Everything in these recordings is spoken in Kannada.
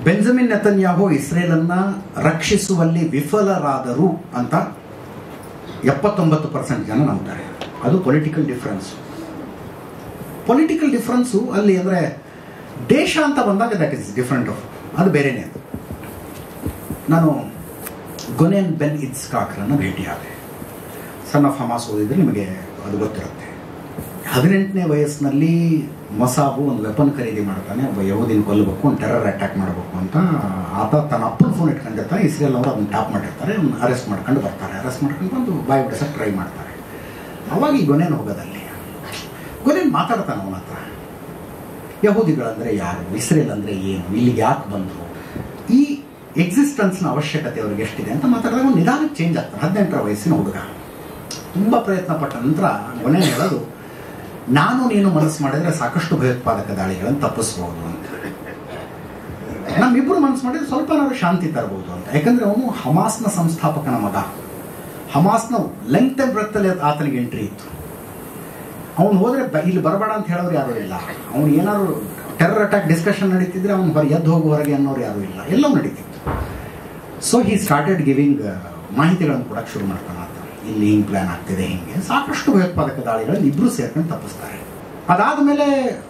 ಬೆಂಜಮಿನ್ ನೆತನ್ಯಾಹು ಇಸ್ರೇಲನ್ನ ರಕ್ಷಿಸುವಲ್ಲಿ ವಿಫಲರಾದರು ಅಂತ ಎಪ್ಪತ್ತೊಂಬತ್ತು ಪರ್ಸೆಂಟ್ ಜನ ನಂಬ್ತಾರೆ ಅದು ಪೊಲಿಟಿಕಲ್ ಡಿಫ್ರೆನ್ಸ್ ಪೊಲಿಟಿಕಲ್ ಡಿಫ್ರೆನ್ಸು ಅಲ್ಲಿ ಅಂದರೆ ದೇಶ ಅಂತ ಬಂದಾಗ ದಟ್ ಇಸ್ ಡಿಫ್ರೆಂಟ್ ಆಫ್ ಅದು ಬೇರೆನೇ ಅದು ನಾನು ಗೊನೆನ್ ಬೆನ್ ಇಟ್ಸ್ಕಾಕ್ರನ್ನು ಭೇಟಿಯಾದೆ ಸನ್ ಆಫ್ ಹಮಾಸ್ ಓದಿದ್ರೆ ನಿಮಗೆ ಅದು ಗೊತ್ತಿರುತ್ತೆ ಹದಿನೆಂಟನೇ ವಯಸ್ಸಿನಲ್ಲಿ ಮೊಸಾಬು ಒಂದು ವೆಪನ್ ಖರೀದಿ ಮಾಡ್ತಾನೆ ಒಬ್ಬ ಯಹೂದಿನ ಕೊಲ್ಲಬೇಕು ಒಂದು ಟೆರರ್ ಅಟ್ಯಾಕ್ ಮಾಡಬೇಕು ಅಂತ ಆತ ತನ್ನ ಅಪ್ಪನ ಫೋನ್ ಇಟ್ಕೊಂಡಿರ್ತಾನೆ ಇಸ್ರೇಲ್ ಅವರು ಅದನ್ನ ಟಾಪ್ ಮಾಡಿರ್ತಾರೆ ಅವ್ನು ಅರೆಸ್ಟ್ ಮಾಡ್ಕೊಂಡು ಬರ್ತಾರೆ ಅರೆಸ್ಟ್ ಮಾಡ್ಕೊಂಡು ಬಂದು ಬಾಯಿ ಬಿಡಿಸೋಕೆ ಟ್ರೈ ಮಾಡ್ತಾರೆ ಅವಾಗ ಈ ಗೊನೆನ್ ಹೋಗೋದಲ್ಲಿ ಗೊನೆನ್ ಮಾತಾಡ್ತಾನೆ ಅವನ ಹತ್ರ ಯಹೂದಿಗಳಂದ್ರೆ ಯಾರು ಇಸ್ರೇಲ್ ಅಂದ್ರೆ ಏನು ಇಲ್ಲಿಗೆ ಯಾಕೆ ಬಂದರು ಈ ಎಕ್ಸಿಸ್ಟೆನ್ಸ್ನ ಅವಶ್ಯಕತೆ ಅವ್ರಿಗೆ ಎಷ್ಟಿದೆ ಅಂತ ಮಾತಾಡಿದಾಗ ಒಂದು ನಿಧಾನಕ್ಕೆ ಚೇಂಜ್ ಆಗ್ತಾನೆ ಹದಿನೆಂಟರ ವಯಸ್ಸಿನ ಹುಡುಗ ತುಂಬ ಪ್ರಯತ್ನ ಪಟ್ಟ ನಂತರ ಕೊನೆ ಹೇಳೋದು ನಾನು ನೀನು ಮನಸ್ಸು ಮಾಡಿದ್ರೆ ಸಾಕಷ್ಟು ಭಯೋತ್ಪಾದಕ ದಾಳಿಗಳನ್ನು ತಪ್ಪಿಸ್ಬೋದು ಅಂತ ನಮ್ಮಿಬ್ಬರು ಮನಸ್ಸು ಮಾಡಿದ್ರೆ ಸ್ವಲ್ಪ ನಾವು ಶಾಂತಿ ತರಬಹುದು ಅಂತ ಯಾಕಂದ್ರೆ ಅವನು ಹಮಾಸ್ನ ಸಂಸ್ಥಾಪಕನ ಮಗ ಹಮಾಸ್ನ ಲೆಂತ್ ಅಂಡ್ ಬ್ರೆತ್ತಲ್ಲಿ ಆತನಿಗೆ ಎಂಟ್ರಿ ಇತ್ತು ಅವನು ಹೋದ್ರೆ ಬ- ಇಲ್ಲಿ ಬರಬೇಡ ಅಂತ ಹೇಳೋರು ಯಾರು ಇಲ್ಲ ಅವನು ಏನಾದ್ರು ಟೆರರ್ ಅಟ್ಯಾಕ್ ಡಿಸ್ಕಷನ್ ನಡೀತಿದ್ರೆ ಅವನು ಹೊರ ಎದ್ದು ಹೋಗು ಹೊರಗೆ ಅನ್ನೋರು ಯಾರು ಇಲ್ಲ ಎಲ್ಲವೂ ನಡೀತಿತ್ತು ಸೊ ಹಿ ಸ್ಟಾರ್ಟೆಡ್ ಗಿವಿಂಗ್ ಮಾಹಿತಿಗಳನ್ನು ಕೊಡಕ್ಕೆ ಶುರು ಮಾಡ್ತಾನೆ ಆತ ಇಲ್ಲಿ ಹಿಂಗೆ ಪ್ಲಾನ್ ಆಗ್ತಿದೆ ಹಿಂಗೆ ಸಾಕಷ್ಟು ಭಯೋತ್ಪಾದಕ ದಾಳಿಗಳನ್ನು ಇಬ್ರು ಸೇರ್ಕೊಂಡು ತಪ್ಪಿಸ್ತಾರೆ ಅದಾದಮೇಲೆ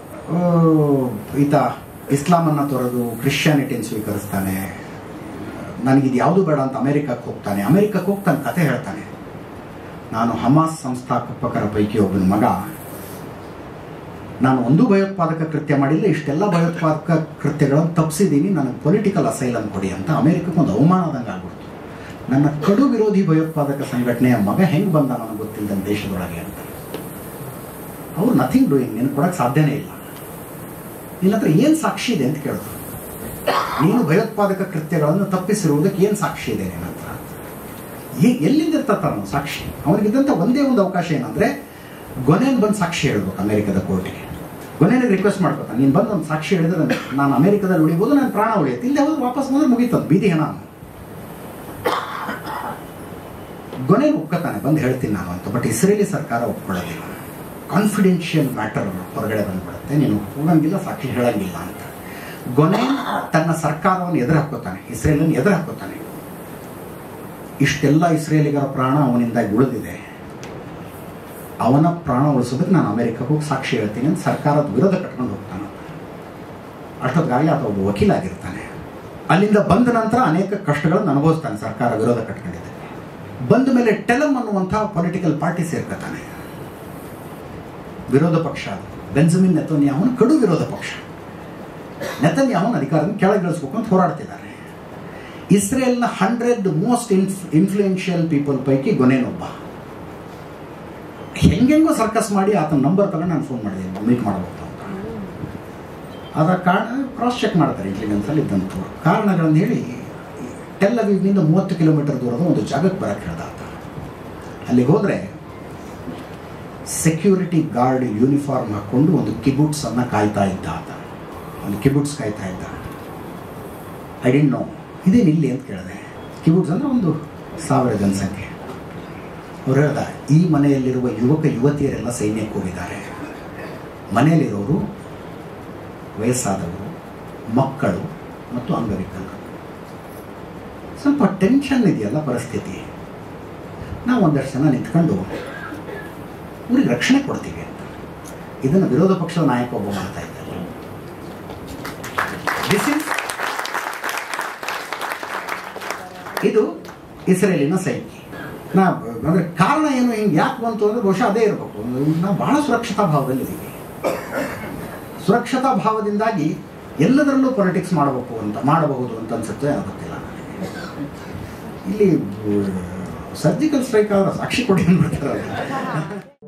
ಈತ ಇಸ್ಲಾಮನ್ನು ತೊರೆದು ಕ್ರಿಶ್ಚಿಯಾನಿಟಿನ ಸ್ವೀಕರಿಸ್ತಾನೆ ನನಗಿದು ಯಾವುದು ಬೇಡ ಅಂತ ಅಮೆರಿಕಕ್ಕೆ ಹೋಗ್ತಾನೆ ಅಮೆರಿಕಕ್ಕೆ ಹೋಗಿ ತನ್ನ ಕತೆ ಹೇಳ್ತಾನೆ ನಾನು ಹಮಾಸ್ ಸಂಸ್ಥಾಪಕರ ಪೈಕಿ ಒಬ್ಬನ ಮಗ ನಾನು ಒಂದು ಭಯೋತ್ಪಾದಕ ಕೃತ್ಯ ಮಾಡಿಲ್ಲ ಇಷ್ಟೆಲ್ಲ ಭಯೋತ್ಪಾದಕ ಕೃತ್ಯಗಳನ್ನು ತಪ್ಪಿಸಿದ್ದೀನಿ ನನಗೆ ಪೊಲಿಟಿಕಲ್ ಅಸೈಲಮ್ ಕೊಡಿ ಅಂತ ಅಮೆರಿಕಕ್ಕೆ ಒಂದು ಅವಮಾನದಂಗೆ ಆಗ್ಬಿಡ್ತು ನನ್ನ ಕಡು ವಿರೋಧಿ ಭಯೋತ್ಪಾದಕ ಸಂಘಟನೆಯ ಮಗ ಹೆಂಗೆ ಬಂದ ನನಗೆ ಗೊತ್ತಿಲ್ಲ ದೇಶದೊಳಗೆ ಅಂತ ಅವ್ರು ನಥಿಂಗ್ ಡೂಯಿಂಗ್ ನೀನು ಕೊಡಕ್ಕೆ ಸಾಧ್ಯನೇ ಇಲ್ಲ ನಿನ್ನ ಹತ್ರ ಏನು ಸಾಕ್ಷಿ ಇದೆ ಅಂತ ಕೇಳಿದ್ರು ನೀನು ಭಯೋತ್ಪಾದಕ ಕೃತ್ಯಗಳನ್ನು ತಪ್ಪಿಸಿರುವುದಕ್ಕೆ ಏನು ಸಾಕ್ಷಿ ಇದೆ ನಿನ್ನ ಹತ್ರ ಏ- ಎಲ್ಲಿಂದ ಇರ್ತಾನ ಸಾಕ್ಷಿ ಅವನಿಗಿದ್ದಂಥ ಒಂದೇ ಒಂದು ಅವಕಾಶ ಏನಂದ್ರೆ ಗೊನೆನ್ ಬಂದು ಸಾಕ್ಷಿ ಹೇಳ್ಬೇಕು ಅಮೆರಿಕದ ಕೋರ್ಟಿಗೆ ಗೊನೆನಿಗೆ ರಿಕ್ವೆಸ್ಟ್ ಮಾಡ್ಕೊತಾನೆ ನೀನು ಬಂದು ಒಂದು ಸಾಕ್ಷಿ ಹೇಳಿದ್ರೆ ನಾನು ಅಮೆರಿಕದಲ್ಲಿ ಉಳಿಬೋದು ನಾನು ಪ್ರಾಣ ಉಳಿಯುತ್ತೆ ಇಲ್ಲದೆ ಹೋದ್ರೆ ವಾಪಸ್ ಬಂದ್ರೆ ಮುಗೀತದ ಬೀದಿ ಹೆಣ ಅವನು. ಗೊನೆನ್ ಒಪ್ಕೋತಾನೆ ಬಂದು ಹೇಳ್ತೀನಿ ನಾನು ಅಂತ ಬಟ್ ಇಸ್ರೇಲಿ ಸರ್ಕಾರ ಒಪ್ಕೊಳ್ಳೋದಿಲ್ಲ ಕಾನ್ಫಿಡೆನ್ಷಿಯಲ್ ಮ್ಯಾಟರ್ ಹೊರಗಡೆ ಬಂದ್ಬಿಡುತ್ತೆ ನೀನು ಹೋಗಂಗಿಲ್ಲ ಸಾಕ್ಷಿ ಹೇಳಂಗಿಲ್ಲ ಅಂತ ಗೊನೆನ್ ತನ್ನ ಸರ್ಕಾರವನ್ನು ಎದುರು ಹಾಕೋತಾನೆ ಇಸ್ರೇಲನ್ನು ಎದುರು ಹಾಕೋತಾನೆ ಇಷ್ಟೆಲ್ಲ ಇಸ್ರೇಲಿಗರ ಪ್ರಾಣ ಅವನಿಂದ ಉಳಿದಿದೆ ಅವನ ಪ್ರಾಣ ಉಳಿಸೋದಕ್ಕೆ ನಾನು ಅಮೆರಿಕಕ್ಕೆ ಹೋಗಿ ಸಾಕ್ಷಿ ಹೇಳ್ತೀನಿ ಅಂತ ಸರ್ಕಾರದ ವಿರೋಧ ಕಟ್ಕೊಂಡು ಹೋಗ್ತಾನೆ ಅಷ್ಟೊತ್ತಿಗಾಗಲೇ ಆತ ಒಬ್ಬ ವಕೀಲಾಗಿರ್ತಾನೆ ಅಲ್ಲಿಂದ ಬಂದ ನಂತರ ಅನೇಕ ಕಷ್ಟಗಳನ್ನು ಅನುಭವಿಸ್ತಾನೆ ಸರ್ಕಾರ ವಿರೋಧ ಕಟ್ಕೊಂಡಿದೆ ಬಂದ ಮೇಲೆ ಟೆಲಮ್ ಅನ್ನುವಂಥ ಪೊಲಿಟಿಕಲ್ ಪಾರ್ಟಿ ಸೇರ್ಕೊತಾನೆ ವಿರೋಧ ಪಕ್ಷ ಅದು ಬೆಂಜಮಿನ್ ನೆತನ್ಯಾಹುನ ಕಡು ವಿರೋಧ ಪಕ್ಷ ನೆತನ್ಯಾಹುನ ಅಧಿಕಾರದಿಂದ ಕೆಳಗಿಳಿಸ್ಬೇಕು ಅಂತ ಹೋರಾಡ್ತಿದ್ದಾರೆ ಇಸ್ರೇಲ್ನ ಹಂಡ್ರೆಡ್ ಮೋಸ್ಟ್ ಇನ್ಫ್ ಇನ್ಫ್ಲೂಯೆನ್ಷಿಯಲ್ ಪೀಪಲ್ ಪೈಕಿ ಗೊನೇನೊಬ್ಬ ಹೆಂಗೆಂಗೋ ಸರ್ಕಸ್ ಮಾಡಿ ಆತನ ನಂಬರ್ ತಗೊಂಡು ನಾನು ಫೋನ್ ಮಾಡಿದ್ದೀನಿ ಮೀಟ್ ಮಾಡಬೇಕು ಅಂತ ಅದರ ಕಾರಣ ಕ್ರಾಸ್ ಚೆಕ್ ಮಾಡ್ತಾರೆ ಇಂಟೆಲಿಜೆನ್ಸಲ್ಲಿ ಇದ್ದಂಥವ್ರು ಕಾರಣಗಳನ್ನು ಹೇಳಿ ಟೆಲ್ ಅವೀವ್ನಿಂದ ಮೂವತ್ತು ಕಿಲೋಮೀಟರ್ ದೂರದ ಒಂದು ಜಾಗಕ್ಕೆ ಬರಕ್ಕೆ ಹೇಳ್ದ ಆತ ಅಲ್ಲಿಗೆ ಹೋದರೆ ಸೆಕ್ಯೂರಿಟಿ ಗಾರ್ಡ್ ಯೂನಿಫಾರ್ಮ್ ಹಾಕ್ಕೊಂಡು ಒಂದು ಕಿಬುಟ್ಸ್ ಅನ್ನ ಕಾಯ್ತಾ ಇದ್ದ ಆತ ಒಂದು ಕಿಬುಟ್ಸ್ ಕಾಯ್ತಾ ಇದ್ದ ಐ ಡಿಂಟ್ ನೋ ಇದೇನು ಇಲ್ಲಿ ಅಂತ ಕೇಳಿದೆ ಕಿಬುಟ್ಸ್ ಅಂದರೆ ಒಂದು ಸಾವಿರ ಜನಸಂಖ್ಯೆ ಅವ್ರು ಹೇಳ್ದ ಈ ಮನೆಯಲ್ಲಿರುವ ಯುವಕ ಯುವತಿಯರೆಲ್ಲ ಸೈನ್ಯಕ್ಕೆ ಹೋಗಿದ್ದಾರೆ ಮನೆಯಲ್ಲಿರೋರು ವಯಸ್ಸಾದವರು ಮಕ್ಕಳು ಮತ್ತು ಅಂಗವಿಕಲರು ಸ್ವಲ್ಪ ಟೆನ್ಷನ್ ಇದೆಯಲ್ಲ ಪರಿಸ್ಥಿತಿ ನಾವು ಒಂದಷ್ಟು ಜನ ನಿಂತ್ಕೊಂಡು ಊರಿಗೆ ರಕ್ಷಣೆ ಕೊಡ್ತೀವಿ ಅಂತ ಇದನ್ನು ವಿರೋಧ ಪಕ್ಷದ ನಾಯಕ ಒಬ್ಬ ಮಾಡ್ತಾ ಇದ್ದಾರೆ ದಿಸ್ ಇಸ್ ಇದು ಇಸ್ರೇಲಿನ ಸೈನ್ಯ ನಾ ಅಂದ್ರೆ ಕಾರಣ ಏನು ಹಿಂಗೆ ಯಾಕೆ ಬಂತು ಅಂದ್ರೆ ಬಹುಶಃ ಅದೇ ಇರಬೇಕು ನಾವು ಬಹಳ ಸುರಕ್ಷತಾ ಭಾವದಲ್ಲಿದ್ದೀವಿ ಸುರಕ್ಷತಾ ಭಾವದಿಂದಾಗಿ ಎಲ್ಲದರಲ್ಲೂ ಪೊಲಿಟಿಕ್ಸ್ ಮಾಡಬೇಕು ಅಂತ ಮಾಡಬಹುದು ಅಂತ ಅನ್ಸುತ್ತೆ ಏನೋ ಗೊತ್ತಿಲ್ಲ ನನಗೆ. ಇಲ್ಲಿ ಸರ್ಜಿಕಲ್ ಸ್ಟ್ರೈಕ್ ಆದ್ರೆ ಸಾಕ್ಷಿ ಕೊಡಿ ಅಂದ್ಬಿಡ್ತಾರೆ